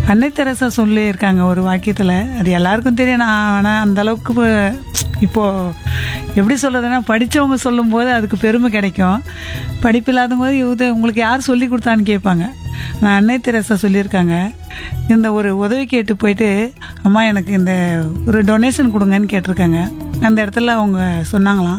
அன்னை தெரசா சொல்லியிருக்காங்க ஒரு வாக்கியத்தில் அது எல்லாருக்கும் தெரியும் நான் ஆனால் அந்த அளவுக்கு இப்போ- இப்போ எப்படி சொல்றதுன்னா படித்தவங்க சொல்லும்போது அதுக்கு பெருமை கிடைக்கும் படிப்பு இல்லாதவங்க இது உங்களுக்கு யார் சொல்லி கொடுத்தான்னு கேட்பாங்க நான் அன்னை தெரசா சொல்லியிருக்காங்க இந்த ஒரு உதவி கேட்டு போயிட்டு அம்மா எனக்கு இந்த ஒரு டொனேஷன் கொடுங்கன்னு கேட்டிருக்காங்க அந்த இடத்துல அவங்க சொன்னாங்களாம்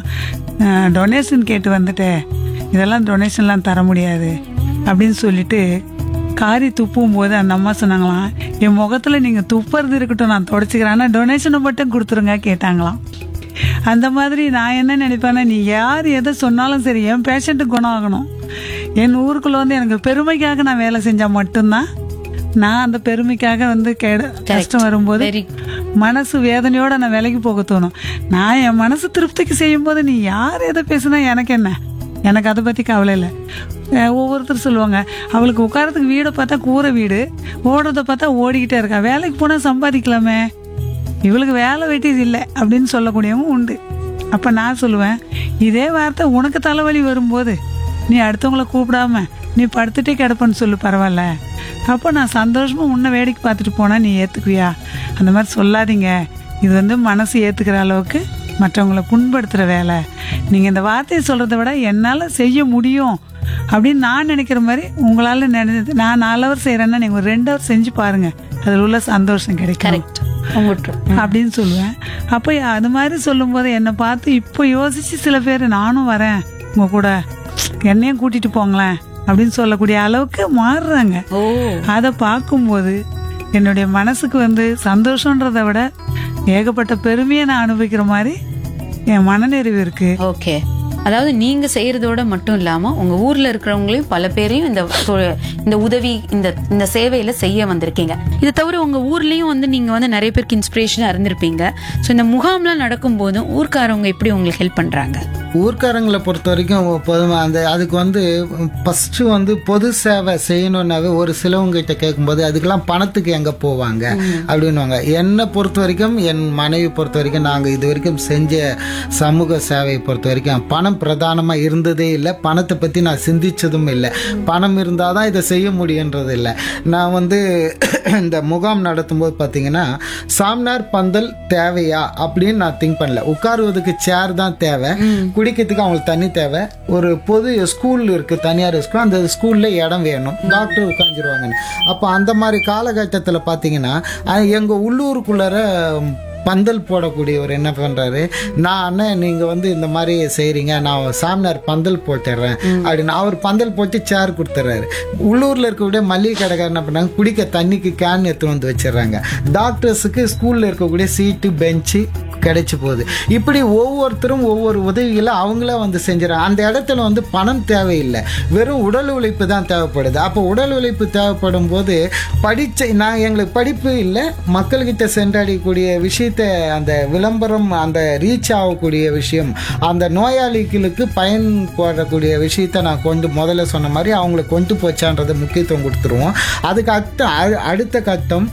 டொனேஷன் கேட்டு வந்துட்டேன் இதெல்லாம் டொனேஷன்லாம் தர முடியாது அப்படின்னு சொல்லிட்டு காரி துப்பும் போது அந்த அம்மா சொன்னாங்களாம் என் முகத்துல நீங்க துப்புறது இருக்கட்டும் நான் தொடச்சிக்கிறேன் ஆனால் டொனேஷனை மட்டும் கொடுத்துருங்க கேட்டாங்களாம் அந்த மாதிரி நான் என்ன நினைப்பேன்னா நீ யார் எதை சொன்னாலும் சரி என் பேஷண்ட்டுக்கு குணம் ஆகணும் என் ஊருக்குள்ள வந்து எனக்கு பெருமைக்காக நான் வேலை செஞ்சா மட்டும்தான் நான் அந்த பெருமைக்காக வந்து கேட கஷ்டம் வரும்போது Very மனசு வேதனையோட நான் வேலைக்கு போக தோணும் நான் என் மனசு திருப்திக்கு செய்யும்போது நீ யார் எதை பேசுனா எனக்கு என்ன எனக்கு அதை பற்றி கவலை இல்லை அஹ் ஒவ்வொருத்தர் சொல்லுவாங்க அவளுக்கு உட்காரத்துக்கு வீடை பார்த்தா கூரை வீடு ஓடுறத பார்த்தா ஓடிக்கிட்டே இருக்கா வேலைக்கு போனால் சம்பாதிக்கலாமே இவளுக்கு வேலை வெட்டி இல்லை அப்படின்னு சொல்லக்கூடியவங்க உண்டு அப்போ நான் சொல்லுவேன் இதே வார்த்தை உனக்கு தலைவலி வரும்போது நீ அடுத்தவங்கள கூப்பிடாம நீ படுத்துட்டே கிடப்பன்னு சொல்லு பரவாயில்ல அப்போ நான் சந்தோஷமா உன்னை வேடிக்கை பார்த்துட்டு போனா நீ ஏத்துக்குவியா அந்த மாதிரி சொல்லாதீங்க இது வந்து மனசு ஏத்துக்கிற அளவுக்கு மற்றவங்களை புண்படுத்துற வேலை நீங்க இந்த வார்த்தையை சொல்றதை விட என்னால செய்ய முடியும் அப்படின்னு நான் நினைக்கிற மாதிரி உங்களால நினைச்சது நான் நாலு ஹவர் செய்யறேன்னா நீங்க ஒரு ரெண்டு ஹவர் செஞ்சு பாருங்க அதில் உள்ள சந்தோஷம் கிடைக்கும் கரெக்ட் உங்கட்ரு அப்படின்னு சொல்லுவேன் அப்போ அது மாதிரி சொல்லும்போது என்னை பார்த்து இப்போ யோசிச்சு சில பேர் நானும் வரேன் உங்க கூட என்னையும் கூட்டிட்டு போங்களேன் அப்படின்னு சொல்லக்கூடிய அளவுக்கு மாறுறாங்க ஓ அதை பார்க்கும்போது என்னுடைய மனசுக்கு வந்து சந்தோஷன்றதை விட ஏகப்பட்ட பெருமையை நான் அனுபவிக்கிற மாதிரி என் மனநிறைவு இருக்கு ஓகே அதாவது நீங்க செய்யறதோட மட்டும் இல்லாம உங்க ஊர்ல இருக்கிறவங்களையும் பல பேரையும் இந்த தொ- இந்த உதவி இந்த இந்த சேவையில செய்ய வந்திருக்கீங்க இது தவிர உங்க ஊர்லயும் வந்து நீங்க வந்து நிறைய பேருக்கு இன்ஸ்பிரேஷனா இருந்திருப்பீங்க ஸோ இந்த முகாம்லாம் நடக்கும் போதும் ஊர்க்காரவங்க எப்படி உங்களுக்கு ஹெல்ப் பண்றாங்க ஊர்க்காரங்களை பொறுத்த வரைக்கும் பொதுவாக அந்த அதுக்கு வந்து ஃபஸ்ட்டு வந்து பொது சேவை செய்யணும்னாவே ஒரு சிலவங்க கிட்ட கேட்கும்போது அதுக்கெல்லாம் பணத்துக்கு எங்கே போவாங்க அப்படின்னுவாங்க என்னை பொறுத்த வரைக்கும் என் மனைவி பொறுத்த வரைக்கும் நாங்கள் இது வரைக்கும் செஞ்ச சமூக சேவையை பொறுத்த வரைக்கும் பணம் பிரதானமாக இருந்ததே இல்லை பணத்தை பற்றி நான் சிந்திச்சதும் இல்லை பணம் இருந்தால் தான் இதை செய்ய முடியுன்றது இல்லை நான் வந்து இந்த முகாம் நடத்தும்போது பார்த்தீங்கன்னா சாம்னார் பந்தல் தேவையா அப்படின்னு நான் திங்க் பண்ணல உட்காருவதுக்கு சேர் தான் தேவை குடிக்கிறதுக்கு அவங்களுக்கு தண்ணி தேவை ஒரு பொது ஸ்கூல் இருக்கு தனியார் ஸ்கூல் அந்த ஸ்கூல்ல இடம் வேணும் டாக்டர் உட்காந்துருவாங்கன்னு அப்போ அந்த மாதிரி காலகட்டத்தில் பார்த்தீங்கன்னா அஹ், எங்க உள்ளூருக்குள்ளார பந்தல் போடக்கூடியவர் என்ன பண்றாரு நான் அண்ணன் நீங்க வந்து இந்த மாதிரி செய்றீங்க நான் சாமினார் பந்தல் போட்டுடுறேன் அப்படின்னு அவர் பந்தல் போட்டு சேர் கொடுத்துட்றாரு உள்ளூர்ல இருக்கக்கூடிய மளிகை கடைக்காரர் என்ன பண்ணாங்க குடிக்க தண்ணிக்கு கேன் எடுத்து வந்து வச்சிடுறாங்க டாக்டர்ஸுக்கு ஸ்கூல்ல இருக்கக்கூடிய சீட்டு பெஞ்சு கிடைச்சு போகுது இப்படி ஒவ்வொருத்தரும் ஒவ்வொரு உதவிகளை அவங்களே வந்து செஞ்சுறாங்க அந்த இடத்துல வந்து பணம் தேவையில்லை வெறும் உடல் உழைப்பு தான் தேவைப்படுது அப்போ உடல் உழைப்பு தேவைப்படும் போது படிச்ச நான் எங்களுக்கு படிப்பு இல்லை மக்கள்கிட்ட சென்றடையக்கூடிய விஷயத்த அந்த விளம்பரம் அந்த ரீச் ஆகக்கூடிய விஷயம் அந்த நோயாளிகளுக்கு பயன் போடக்கூடிய விஷயத்த நான் கொண்டு முதல்ல சொன்ன மாதிரி அவங்களுக்கு கொண்டு போச்சான்றது முக்கியத்துவம் கொடுத்துருவோம் அதுக்கு அடுத்த அ- அடுத்த கட்டம்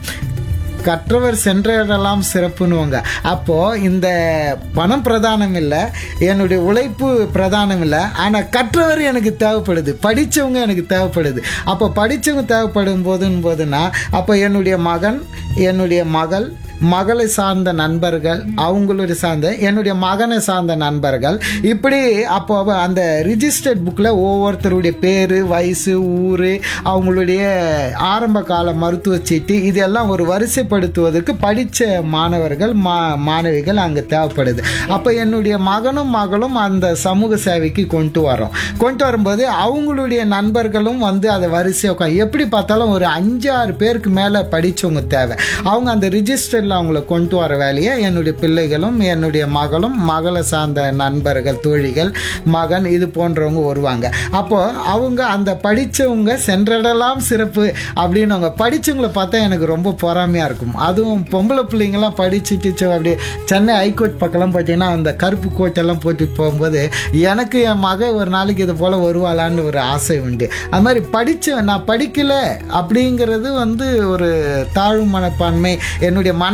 கற்றவர் சென்றடலாம் சிறப்புன்னுவாங்க அப்போ இந்த பணம் பிரதானம் இல்லை என்னுடைய உழைப்பு பிரதானம் இல்லை ஆனால் கற்றவர் எனக்கு தேவைப்படுது படித்தவங்க எனக்கு தேவைப்படுது அப்போ படித்தவங்க தேவைப்படும் போதுன்னு போதுன்னா அப்போ என்னுடைய மகன் என்னுடைய மகள் மகளை சார்ந்த நண்பர்கள் அவங்களுடைய சார்ந்த என்னுடைய மகனை சார்ந்த நண்பர்கள் இப்படி அப்போ அவ அந்த ரிஜிஸ்டர்ட் புக்கில் ஒவ்வொருத்தருடைய பேர் வயசு ஊர் அவங்களுடைய ஆரம்ப கால மருத்துவ சீட்டு இதெல்லாம் ஒரு வரிசைப்படுத்துவதற்கு படித்த மாணவர்கள் மா மாணவிகள் அங்கே தேவைப்படுது அப்போ என்னுடைய மகனும் மகளும் அந்த சமூக சேவைக்கு கொண்டு வரோம் கொண்டு வரும்போது அவங்களுடைய நண்பர்களும் வந்து அதை வரிசையாக உட்காந்து எப்படி பார்த்தாலும் ஒரு அஞ்சு ஆறு பேருக்கு மேலே படித்தவங்க தேவை அவங்க அந்த ரிஜிஸ்டரில் அவங்கள கொண்டு வர வேலையை என்னுடைய பிள்ளைகளும் என்னுடைய மகளும் மகளை சார்ந்த நண்பர்கள் தோழிகள் மகன் இது போன்றவங்க வருவாங்க அப்போ அவங்க அந்த படித்தவங்க சென்றடலாம் சிறப்பு அப்படின்னு அவங்க படித்தவங்கள பார்த்தா எனக்கு ரொம்ப பொறாமையாக இருக்கும் அதுவும் பொம்பளை பிள்ளைங்களாம் படிச்சுட்டு அப்படியே சென்னை ஹைகோர்ட் பக்கம்லாம் பார்த்தீங்கன்னா அந்த கருப்பு கோட்டெல்லாம் போட்டு போகும்போது எனக்கு என் மக ஒரு நாளைக்கு இது போல் வருவாளான்னு ஒரு ஆசை உண்டு அது மாதிரி படித்த நான் படிக்கல அப்படிங்கிறது வந்து ஒரு தாழ்வு மனப்பான்மை என்னுடைய மனைவி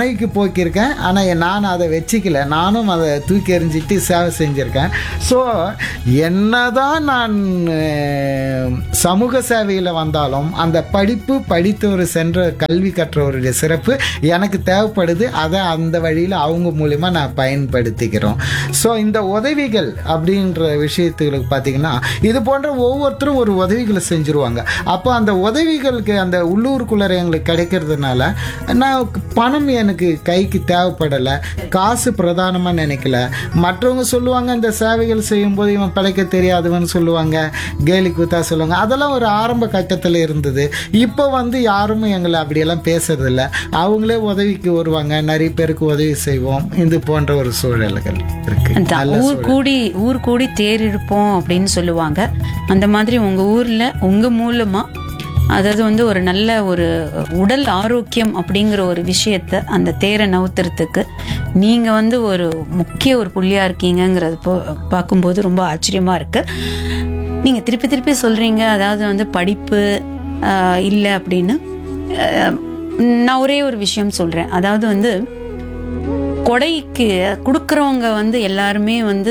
மனைவிக்கு போக்கியிருக்கேன் ஆனால் நான் அதை வச்சுக்கல நானும் அதை தூக்கி எறிஞ்சிட்டு சேவை செஞ்சுருக்கேன் ஸோ என்னதான் நான் அஹ், சமூக சேவையில் வந்தாலும் அந்த படிப்பு படித்தவர் சென்ற கல்வி கற்றவருடைய சிறப்பு எனக்கு தேவைப்படுது அதை அந்த வழியில் அவங்க மூலிமா நான் பயன்படுத்திக்கிறோம் ஸோ இந்த உதவிகள் அப்படின்ற விஷயத்துகளுக்கு பார்த்தீங்கன்னா இது போன்ற ஒவ்வொருத்தரும் ஒரு உதவிகளை செஞ்சுருவாங்க அப்போ அந்த உதவிகளுக்கு அந்த உள்ளூருக்குள்ளே எங்களுக்கு கிடைக்கிறதுனால நான் பணம் எனக்கு கைக்கு தேவைப்படலை காசு பிரதானமாக நினைக்கல மற்றவங்க சொல்லுவாங்க இந்த சேவைகள் செய்யும்போது இவன் பிழைக்க தெரியாதவன் சொல்லுவாங்க கேலி கூத்தா சொல்லுவாங்க அதெல்லாம் ஒரு ஆரம்ப கட்டத்தில் இருந்தது இப்போ வந்து யாரும் எங்களை அப்படியெல்லாம் பேசுறதில்ல அவங்களே உதவிக்கு வருவாங்க நிறைய பேருக்கு உதவி செய்வோம் இது போன்ற ஒரு சூழல்கள் இருக்கு அதான், ஊர் கூடி ஊர் கூடி தேர் இழுப்போம் அப்படின்னு சொல்லுவாங்க அந்த மாதிரி உங்க ஊர்ல உங்க மூலமா அதாவது வந்து ஒரு நல்ல ஒரு உடல் ஆரோக்கியம் அப்படிங்கிற ஒரு விஷயத்த அந்த தேரை நவுத்துறதுக்கு நீங்க வந்து ஒரு முக்கிய ஒரு புள்ளியா இருக்கீங்கங்கிறது போ- பார்க்கும்போது ரொம்ப ஆச்சரியமா இருக்கு நீங்க திருப்பி திருப்பி சொல்றீங்க அதாவது வந்து படிப்பு ஆஹ், இல்லை அப்படின்னு ஆஹ், நான் ஒரே ஒரு விஷயம் சொல்றேன் அதாவது வந்து கொடைக்கு கொடுக்கறவங்க வந்து எல்லாருமே வந்து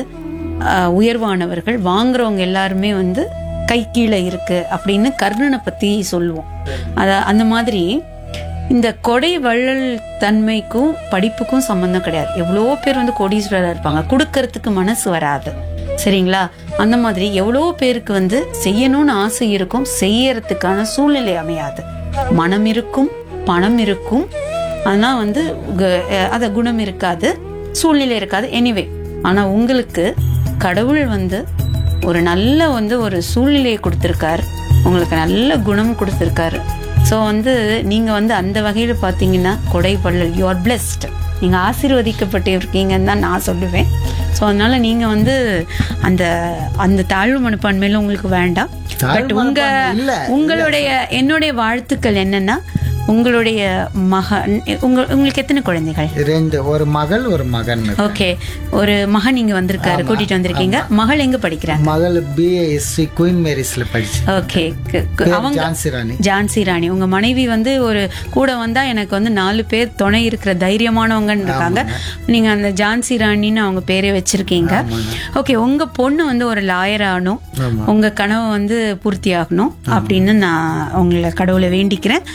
ஆஹ், உயர்வானவர்கள் வாங்குறவங்க எல்லாருமே வந்து கை கீழே இருக்கு அப்படின்னு கர்ணனை பத்தி சொல்லுவோம் அத அந்த மாதிரி இந்த கொடை வள்ளல் தன்மைக்கும் படிப்புக்கும் சம்பந்தம் கிடையாது எவ்வளோ பேர் வந்து கோடீஸ்வரராக இருப்பாங்க கொடுக்கறதுக்கு மனசு வராது சரிங்களா அந்த மாதிரி எவ்வளோ பேருக்கு வந்து செய்யணும்னு ஆசை இருக்கும் செய்யறதுக்கான சூழ்நிலை அமையாது மனம் இருக்கும் பணம் இருக்கும் ஆனா வந்து கு- அஹ் அத குணம் இருக்காது சூழ்நிலை இருக்காது எனிவே ஆனா உங்களுக்கு கடவுள் வந்து ஒரு நல்ல வந்து ஒரு சூழ்நிலையை கொடுத்துருக்காரு உங்களுக்கு நல்ல குணம் கொடுத்துருக்காரு ஸோ வந்து நீங்க வந்து அந்த வகையில பாத்தீங்கன்னா கொடை பள்ளல் யூ ஆர் பிளெஸ்ட் நீங்க ஆசீர்வதிக்கப்பட்டு இருக்கீங்கன்னு தான் நான் சொல்லுவேன் ஸோ அதனால நீங்க வந்து அந்த அந்த தாழ்வு மனப்பான்மையில உங்களுக்கு வேண்டாம் பட் உங்க மனப்பான்மை இல்ல. உங்களுடைய என்னுடைய வாழ்த்துக்கள் என்னன்னா உங்களுடைய மகன் உங்க உங்களுக்கு எத்தனை குழந்தைகள் ரெண்டு ஒரு மகள் ஒரு மகன் ஓகே ஒரு மகன் இங்க வந்திருக்காரு கூட்டிட்டு வந்திருக்கீங்க மகள் எங்க படிக்கிறாங்க மகள் பிஏ ஹிஸ்டரி குயின் மேரிஸ்ல படிச்சு ஓகே அவங்க ஜான்சி ராணி ஜான்சி ராணி உங்க மனைவி வந்து ஒரு கூட வந்தா எனக்கு வந்து நாலு பேர் துணை இருக்கிற தைரியமானவங்கன்னு இருக்காங்க நீங்க அந்த ஜான்சி ராணின்னு அவங்க பேரே வச்சிருக்கீங்க ஓகே உங்க பொண்ணு வந்து ஒரு லாயர் ஆகணும் உங்க கனவு வந்து பூர்த்தி ஆகணும் அப்படின்னு நான் உங்களை கடவுளை வேண்டிக்கிறேன்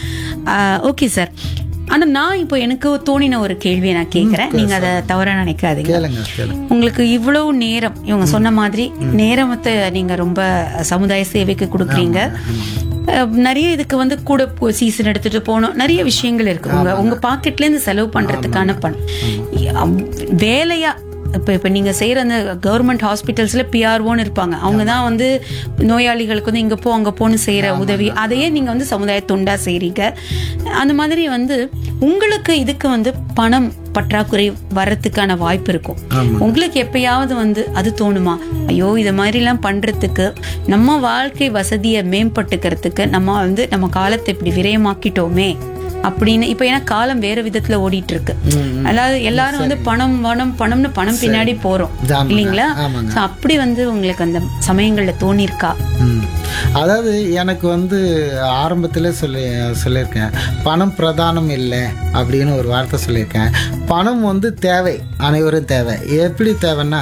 ஓகே சார் ஆனா நான் இப்போ எனக்கு தோணின ஒரு கேள்வியை நான் கேட்கிறேன் நீங்க அதை தவறா நினைக்காதீங்க கேளுங்க கேளுங்க உங்களுக்கு இவ்வளவு நேரம் இவங்க சொன்ன மாதிரி நேரத்தை நீங்க ரொம்ப சமுதாய சேவைக்கு கொடுக்குறீங்க அஹ், நிறைய இதுக்கு வந்து கூட சீசன் எடுத்துட்டு போகணும் நிறைய விஷயங்கள் இருக்கு உங்க உங்க பாக்கெட்ல இருந்து செலவு பண்றதுக்கான பணம் அம், வேலையா இப்ப இப்ப நீங்க செய்யற அந்த கவர்மெண்ட் ஹாஸ்பிட்டல்ஸ்ல பிஆர்ஓன்னு இருப்பாங்க அவங்க தான் வந்து நோயாளிகளுக்கு வந்து இங்க போ அங்க போன்னு செய்யற உதவி அதையே நீங்க வந்து சமுதாய தொண்டா செய்றீங்க அந்த மாதிரி வந்து உங்களுக்கு இதுக்கு வந்து பணம் பற்றாக்குறை வர்றதுக்கான வாய்ப்பு இருக்கும் உங்களுக்கு எப்பயாவது வந்து அது தோணுமா ஐயோ இத மாதிரி எல்லாம் பண்றதுக்கு நம்ம வாழ்க்கை வசதியை மேம்பட்டுக்கிறதுக்கு நம்ம வந்து நம்ம காலத்தை இப்படி விரயமாக்கிட்டோமே அப்படின்னு இப்ப ஏன்னா காலம் வேற விதத்துல ஓடிட்டு இருக்கு அதாவது எல்லாரும் வந்து பணம் பணம் பணம்னு பணம் பின்னாடி போறோம் ஆமாங்க, இல்லைங்களா ஆமாங்க. So, அப்படி வந்து உங்களுக்கு அந்த சமயங்கள்ல தோணிருக்கா ம். அதாவது எனக்கு வந்து ஆரம்பத்தில் சொல்லி சொல்லியிருக்கேன் பணம் பிரதானம் இல்லை அப்படின்னு ஒரு வார்த்தை சொல்லியிருக்கேன் பணம் வந்து தேவை அனைவரும் தேவை எப்படி தேவைன்னா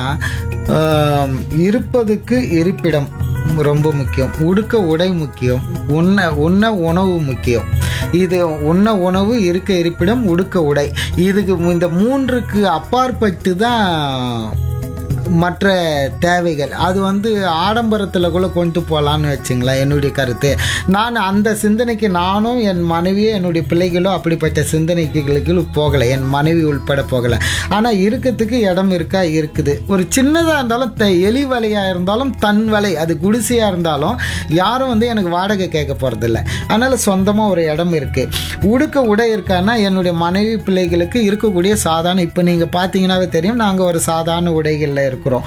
ஆம், இருப்பதுக்கு இருப்பிடம் ரொம்ப முக்கியம் உடுக்க உடை முக்கியம் உண்ண உண்ண உணவு முக்கியம் இது உண்ண உணவு இருக்க இருப்பிடம் உடுக்க உடை இதுக்கு இந்த மூன்றுக்கு அப்பாற்பட்டு தான் மற்ற தேவைகள் அது வந்து ஆடம்பரத்தில் கூட கொண்டு போகலான்னு வச்சுங்களேன் என்னுடைய கருத்து நான் அந்த சிந்தனைக்கு நானும் என் மனைவியும் என்னுடைய பிள்ளைகளும் அப்படிப்பட்ட சிந்தனைகளுக்கு போகலை என் மனைவி உள்பட போகலை ஆனால் இருக்கிறதுக்கு இடம் இருக்கா இருக்குது ஒரு சின்னதாக இருந்தாலும் த எலி வலையாக இருந்தாலும் தன் வலை அது குடிசையாக இருந்தாலும் யாரும் வந்து எனக்கு வாடகை கேட்க போகிறதில்ல அதனால் சொந்தமாக ஒரு இடம் இருக்குது உடுக்க உடை இருக்கான்னா என்னுடைய மனைவி பிள்ளைகளுக்கு இருக்கக்கூடிய சாதாரண இப்போ நீங்கள் பார்த்தீங்கன்னாவே தெரியும் நாங்கள் ஒரு சாதாரண உடைகளில் இருப்போம் இருக்கிறோம்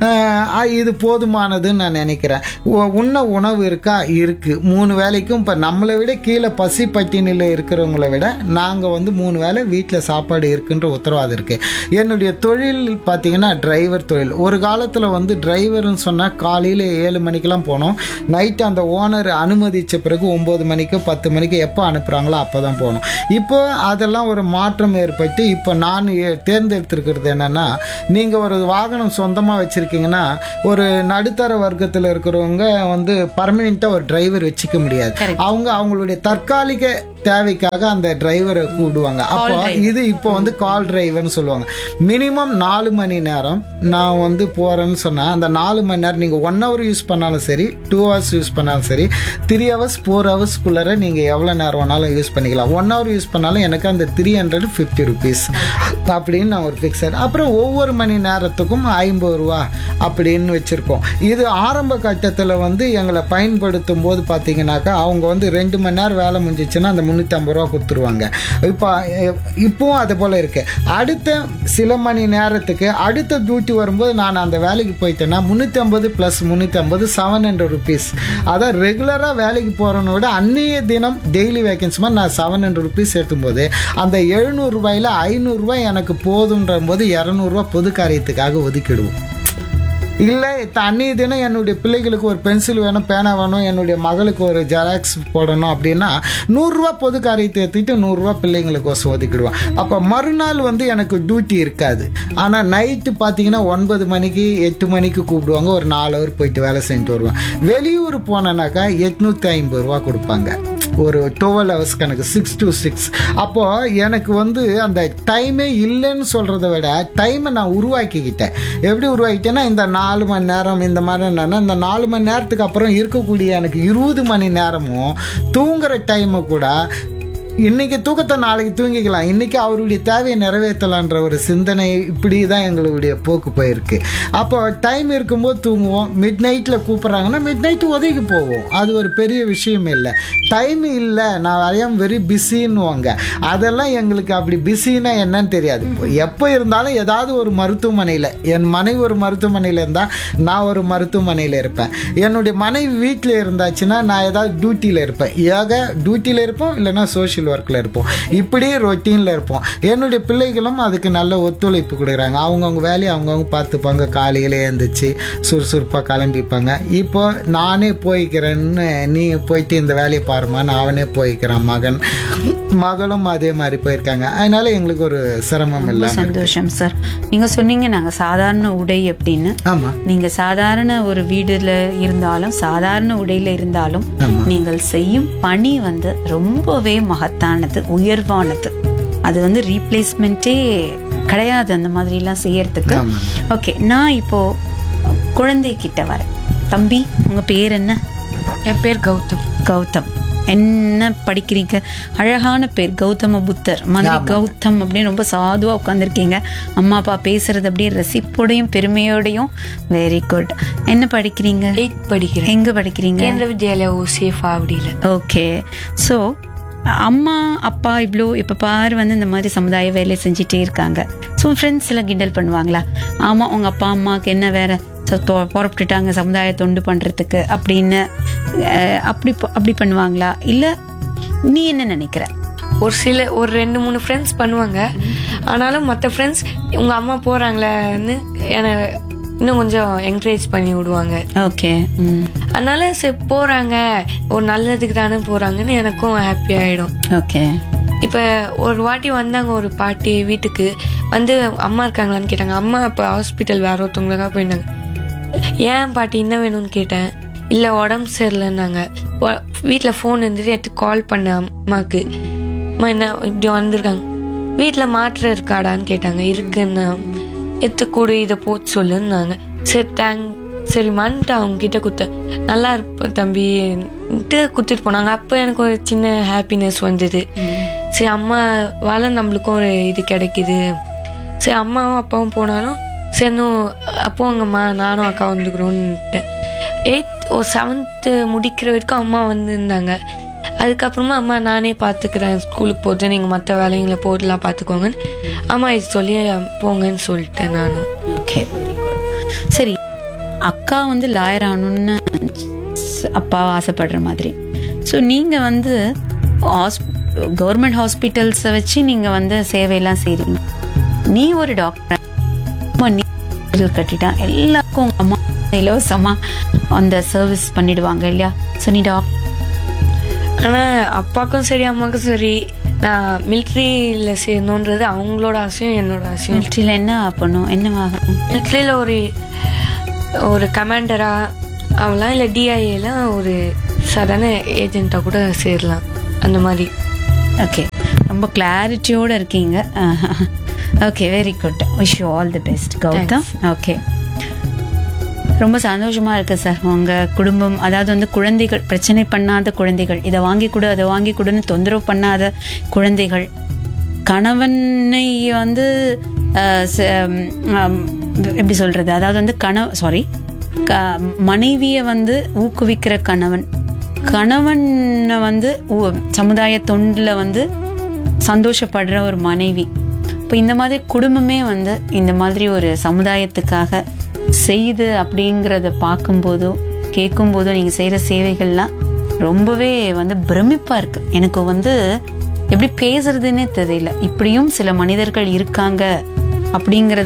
அஹ் இது போதுமானதுன்னு நான் நினைக்கிறேன் உ- உண்ண உணவு இருக்கா இருக்கு மூணு வேளைக்கும் இப்போ நம்மளை விட கீழே பசி பட்டினியில் இருக்கிறவங்கள விட நாங்கள் வந்து மூணு வேளை வீட்டில் சாப்பாடு இருக்குன்ற உத்தரவாதம் இருக்கு என்னுடைய தொழில் பார்த்தீங்கன்னா டிரைவர் தொழில் ஒரு காலத்தில் வந்து டிரைவர்னு சொன்னால் காலையில் ஏழு மணிக்கெல்லாம் போனோம் நைட்டு அந்த ஓனர் அனுமதிச்ச பிறகு ஒம்பது மணிக்கு பத்து மணிக்கு எப்போ அனுப்புகிறாங்களோ அப்போ தான் போகணும் இப்போ அதெல்லாம் ஒரு மாற்றம் ஏற்பட்டு இப்போ நான் ஏ- தேர்ந்தெடுத்திருக்கிறது என்னன்னா நீங்கள் ஒரு வாகனம் சொந்தமாக வச்சுருக்கீங்கன்னா ஒரு நடுத்தர வர்க்கத்தில் இருக்கிறவங்க வந்து பர்மனெண்ட்டாக ஒரு டிரைவர் வச்சுக்க முடியாது அவங்க அவங்களுடைய தற்காலிக தேவைக்காக அந்த டிரைவரை கூடுவாங்க அப்போ இது இப்போ வந்து கால் டிரைவர்னு சொல்லுவாங்க மினிமம் நாலு மணி நேரம் நான் வந்து போறேன்னு சொன்னா அந்த நாலு மணி நேரம் நீங்க ஒன் ஹவர் யூஸ் பண்ணாலும் சரி டூ ஹவர்ஸ் யூஸ் பண்ணாலும் சரி த்ரீ ஹவர்ஸ் ஃபோர் ஹவர்ஸ்க்குள்ளார நீங்க எவ்வளவு நேரம் வேணாலும் யூஸ் பண்ணிக்கலாம் ஒன் ஹவர் யூஸ் பண்ணாலும் எனக்கு அந்த த்ரீ ஹண்ட்ரட் ஃபிஃப்டி ருபீஸ் அப்படின்னு நான் ஒரு ஃபிக்ஸட் அப்புறம் ஒவ்வொரு மணி நேரத்துக்கும் ஐம்பது ரூபா அப்படின்னு வச்சிருக்கோம் இது ஆரம்ப கட்டத்தில் வந்து எங்களை பயன்படுத்தும் போது பார்த்தீங்கன்னாக்கா அவங்க வந்து ரெண்டு மணி நேரம் வேலை முடிஞ்சிச்சுன்னா அந்த முந்நூற்றி ஐம்பது ரூபா கொடுத்துருவாங்க இப்போ அஹ், இப்பவும் அது போல் இருக்கு அடுத்த சில மணி நேரத்துக்கு அடுத்த டியூட்டி வரும்போது நான் அந்த வேலைக்கு போயிட்டேன்னா முந்நூற்றி ஐம்பது ப்ளஸ் முந்நூற்றி ஐம்பது செவன் ஹண்ட்ரட் ருபீஸ் அதான் ரெகுலராக வேலைக்கு போகிறவனை விட அன்னைய தினம் டெய்லி வேகன்சி மாதிரி நான் செவன் ஹண்ட்ரட் ருபீஸ் ஏற்றும்போது அந்த எழுநூறு ரூபாயில ஐநூறுரூவா எனக்கு போதுன்ற போது இரநூறுவா பொது காரியத்துக்காக ஒதுக்கிடுவோம் இல்லை அன்னைய தினம் என்னுடைய பிள்ளைகளுக்கு ஒரு பென்சில் வேணும் பேனா வேணும் என்னுடைய மகளுக்கு ஒரு ஜெராக்ஸ் போடணும் அப்படின்னா நூறுரூவா பொது காரியத்தை ஏற்றிட்டு நூறுரூவா பிள்ளைங்களுக்கு ஒதுக்கிடுவேன் அப்போ மறுநாள் வந்து எனக்கு டியூட்டி இருக்காது ஆனால் நைட்டு பார்த்தீங்கன்னா ஒன்பது மணிக்கு எட்டு மணிக்கு கூப்பிடுவாங்க ஒரு நாலு ஹவர் போயிட்டு வேலை செஞ்சுட்டு வருவேன் வெளியூர் போனேனாக்கா எட்நூற்றி ஐம்பது ரூபா கொடுப்பாங்க ஒரு டுவெல் ஹவர்ஸ் கணக்கு சிக்ஸ் டு சிக்ஸ் அப்போ எனக்கு வந்து அந்த டைமே இல்லைன்னு சொல்றதை விட டைமை நான் உருவாக்கிக்கிட்டேன் எப்படி உருவாக்கிட்டேன்னா இந்த நாலு மணி நேரம் இந்த மாதிரி என்னன்னா இந்த நாலு மணி நேரத்துக்கு அப்புறம் இருக்கக்கூடிய எனக்கு இருபது மணி நேரமும் தூங்குற டைமை கூட இன்னைக்கு தூக்கத்தை நாளைக்கு தூங்கிக்கலாம் இன்னைக்கு அவருடைய தேவையை நிறைவேற்றலான்ற ஒரு சிந்தனை இப்படி தான் எங்களுடைய போக்கு போயிருக்கு அப்போ டைம் இருக்கும்போது தூங்குவோம் மிட் நைட்டில் கூப்பிட்றாங்கன்னா மிட் நைட்டு ஒதுக்கி போவோம் அது ஒரு பெரிய விஷயம் இல்லை டைம் இல்லை நான் ஐ ஆம் வெரி பிஸின்னுவாங்க அதெல்லாம் எங்களுக்கு அப்படி பிஸின்னா என்னன்னு தெரியாது எப்போ இருந்தாலும் ஏதாவது ஒரு மருத்துவமனையில் என் மனைவி ஒரு மருத்துவமனையில் இருந்தால் நான் ஒரு மருத்துவமனையில் இருப்பேன் என்னுடைய மனைவி வீட்டில் இருந்தாச்சுன்னா நான் ஏதாவது டியூட்டியில் இருப்பேன் ஏக டியூட்டியில் இருப்போம் இல்லைன்னா சோஷியல் ஒர்க்கில் இருப்போம் இப்படி ரொட்டீனில் இருப்போம் என்னுடைய பிள்ளைகளும் அதுக்கு நல்ல ஒத்துழைப்பு கொடுக்குறாங்க அவங்கவுங்க வேலையை அவங்கவுங்க பார்த்துப்பாங்க காலையில் எழுந்திரிச்சு சுறுசுறுப்பாக கிளம்பிப்பாங்க இப்போ நானே போய்க்கிறேன்னு நீ போயிட்டு இந்த வேலையை பாருமா நான் அவனே போய்க்கிறான் மகன் மகளும் அதே மாதிரி போயிருக்காங்க அதனால எங்களுக்கு ஒரு சிரமம் இல்லை சந்தோஷம் சார் நீங்க சொன்னீங்க நாங்க சாதாரண உடை அப்படின்னு ஆமாம் நீங்க சாதாரண ஒரு வீடுல இருந்தாலும் சாதாரண உடையில இருந்தாலும் நீங்கள் செய்யும் பணி வந்து ரொம்பவே மகத்தானது உயர்வானது அது வந்து ரீப்ளேஸ்மெண்ட்டே கிடையாது அந்த மாதிரி எல்லாம் செய்யறதுக்கு ஆமாம். ஓகே நான் இப்போ குழந்தை கிட்ட வரேன் தம்பி உங்க பேர் என்ன என் பேர் கௌதம் கௌதம் என்ன படிக்கிறீங்க அழகான பேர் கௌதம புத்தர் மாதிரி கௌதம் அப்படின்னு ரொம்ப சாதுவா உட்காந்துருக்கீங்க அம்மா அப்பா பேசுறது அப்படியே ரசிப்போடையும் பெருமையோடையும் வெரி குட் என்ன படிக்கிறீங்க எயித் படிக்கிறேன் எங்க படிக்கிறீங்க கேந்திர வித்யாலயா ஓசேஃபா அப்படில ஓகே ஸோ அம்மா அப்பா இவ்வளோ இப்போ பாரு வந்து இந்த மாதிரி சமுதாய வேலை செஞ்சுட்டே இருக்காங்க ஸோ ஃப்ரெண்ட்ஸ் எல்லாம் கிண்டல் பண்ணுவாங்களா ஆமாம் உங்கள் அப்பா அம்மாவுக்கு என்ன வேற ச- பொ- புறப்பட்டுட்டாங்க சமுதாய தொண்டு பண்ணுறதுக்கு அப்படின்னு அஹ், அப்படி ப- அப்படி பண்ணுவாங்களா இல்லை நீ என்ன நினைக்கிற ஒரு சில ஒரு ரெண்டு மூணு ஃப்ரெண்ட்ஸ் பண்ணுவாங்க ஆனாலும் மற்ற ஃப்ரெண்ட்ஸ் உங்க அம்மா போறாங்களேன்னு என்னை இன்னும் கொஞ்சம் என்கரேஜ் பண்ணி விடுவாங்க ஓகே ம் அதனால சரி போறாங்க ஒரு நல்லதுக்கு தானே போறாங்கன்னு எனக்கும் ஹாப்பி ஆயிடும் ஓகே இப்போ ஒரு வாட்டி வந்தாங்க ஒரு பாட்டி வீட்டுக்கு வந்து அம்மா இருக்காங்களான்னு கேட்டாங்க அம்மா இப்போ ஹாஸ்பிட்டல் வேற ஒருத்தவங்களுக்காக போயிருந்தாங்க ஏன் பாட்டி என்ன வேணும்னு கேட்டேன் இல்லை உடம்பு சரியில்லைன்னாங்க வீட்டில் ஃபோன் இருந்துட்டு எடுத்து கால் பண்ண அம்மாவுக்கு அம்மா என்ன இப்படி வந்திருக்காங்க வீட்டில் மாத்திரை இருக்காடான்னு கேட்டாங்க இருக்குன்னு எடுத்து கொடு இதை போட்டு சொல்லுன்னாங்க சரி தேங்க் சரிம்மான்ட்டு அவங்க கிட்ட குத்த நல்லா இருப்ப தம்பின்ட்டு குத்திட்டு போனாங்க அப்போ எனக்கு ஒரு சின்ன ஹாப்பினஸ் வந்தது சரி அம்மா வாழ நம்மளுக்கும் ஒரு இது கிடைக்குது சரி அம்மாவும் அப்பாவும் போனாலும் சரி இன்னும் அப்போங்கம்மா நானும் அக்கா வந்துக்கிறோன்னுட்டேன் எயித் ஒரு செவன்த்து முடிக்கிற வரைக்கும் அம்மா வந்திருந்தாங்க அதுக்கப்புறமா அம்மா நானே பார்த்துக்கிறேன் ஸ்கூலுக்கு போட்டு நீங்கள் மற்ற வேலைங்களை போட்டுலாம் பார்த்துக்கோங்கன்னு அம்மா இது சொல்லி போங்கன்னு சொல்லிட்டேன் நானும் ஓகே சரி அக்கா வந்து லாயர் ஆகணும்னு ஸ்- அப்பா ஆசைப்படுற மாதிரி ஸோ நீங்க வந்து கவர்மெண்ட் ஹாஸ்பிட்டல்ஸை வச்சு நீங்க வந்து சேவையெல்லாம் செய்றீங்க நீ ஒரு டாக்டர் அம்மா நீ hospital கட்டிட்டா எல்லாருக்கும் உங்க அம்மா இலவசமா அந்த சர்வீஸ் பண்ணிடுவாங்க இல்லையா ஸோ நீ டாக்டர் ஆனால் அப்பாவுக்கும் சரி அம்மாவுக்கும் சரி நான் மிலிட்ரியில் சேரணுன்றது அவங்களோட ஆசையும் என்னோட ஆசையும் மிலிட்ரியில் என்ன பண்ணும் என்னவாகும் மிலிட்ரியில் ஒரு ஒரு கமாண்டரா அவங்களாம் இல்லை டிஐஏலாம் ஒரு சாதாரண ஏஜென்ட்டாக கூட சேரலாம் அந்த மாதிரி ஓகே ரொம்ப கிளாரிட்டியோட இருக்கீங்க okay very good wish you all the best Gautham okay ரொம்ப சந்தோஷமா இருக்கு சார் உங்க குடும்பம் அதாவது வந்து குழந்தைகள் பிரச்சனை பண்ணாத குழந்தைகள் இதை வாங்கி கொடு அதை வாங்கி கொடுன்னு தொந்தரவு பண்ணாத குழந்தைகள் கணவனை வந்து அஹ், ச- ம், எப்படி சொல்றது அதாவது வந்து கணவ சாரி மனைவியை வந்து ஊக்குவிக்கிற கணவன் கணவனை வந்து ஊ- சமுதாய தொண்டில் வந்து சந்தோஷப்படுற ஒரு மனைவி இப்போ இந்த மாதிரி குடும்பமே வந்து இந்த மாதிரி ஒரு சமுதாயத்துக்காக செய்து அப்படிங்கிறத பார்க்கும்போதோ கேட்கும்போதோ நீங்கள் செய்கிற சேவைகள்லாம் ரொம்பவே வந்து பிரமிப்பாக இருக்கு எனக்கு வந்து எப்படி பேசுறதுன்னே தெரியல இப்படியும் சில மனிதர்கள் இருக்காங்க அப்படிங்கிறது